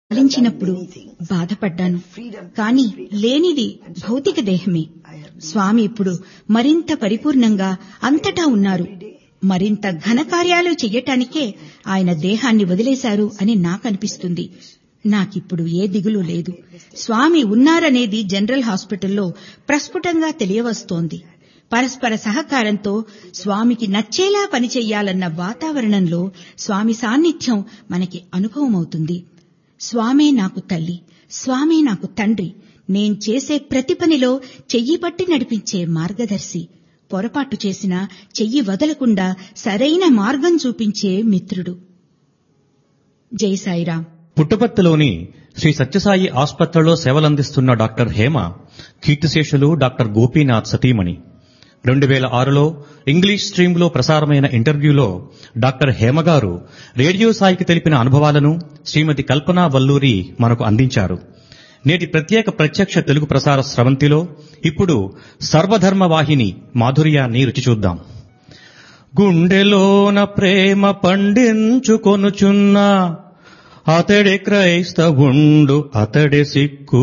పాలించినప్పుడు బాధపడ్డాను కాని లేనిది భౌతిక దేహమే స్వామి ఇప్పుడు మరింత పరిపూర్ణంగా అంతటా ఉన్నారు మరింత ఘనకార్యాలు చెయ్యటానికే ఆయన దేహాన్ని వదిలేశారు అని నాకనిపిస్తుంది నాకిప్పుడు ఏ దిగులు లేదు స్వామి ఉన్నారనేది జనరల్ హాస్పిటల్లో ప్రస్ఫుటంగా తెలియవస్తోంది పరస్పర సహకారంతో స్వామికి నచ్చేలా పనిచెయ్యాలన్న వాతావరణంలో స్వామి సాన్నిధ్యం మనకి అనుభవమవుతుంది స్వామే నాకు తల్లి స్వామే నాకు తండ్రి నేను చేసే ప్రతి పనిలో చెయ్యి పట్టి నడిపించే మార్గదర్శి పొరపాటు చేసినా చెయ్యి వదలకుండా సరైన మార్గం చూపించే మిత్రుడు జై సాయిరాం పుట్టపర్తిలోని శ్రీ సత్యసాయి ఆసుపత్రిలో సేవలందిస్తున్న డాక్టర్ హేమ కీర్తిశేషులు డాక్టర్ గోపీనాథ్ సతీమణి రెండు వేల ఆరులో ఇంగ్లీష్ స్ట్రీమ్లో ప్రసారమైన ఇంటర్వ్యూలో డాక్టర్ హేమ గారు రేడియో సాయికి తెలిపిన అనుభవాలను శ్రీమతి కల్పనా వల్లూరి మనకు అందించారు నేటి ప్రత్యేక ప్రత్యక్ష తెలుగు ప్రసార స్రవంతిలో ఇప్పుడు సర్వధర్మ వాహిని మాధుర్యాన్ని రుచి చూద్దాం గుండెలోన ప్రేమ పండించుకొనుచున్నా అతడే క్రైస్తవుండు అతడే సిక్కు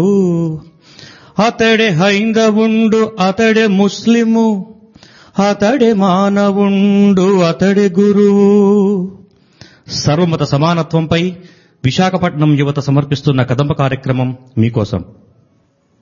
అతడే హైందవుండు అతడే ముస్లిము అతడే మానవుండు అతడే గురువు సర్వమత సమానత్వంపై విశాఖపట్నం యువత సమర్పిస్తున్న కదంబ కార్యక్రమం మీకోసం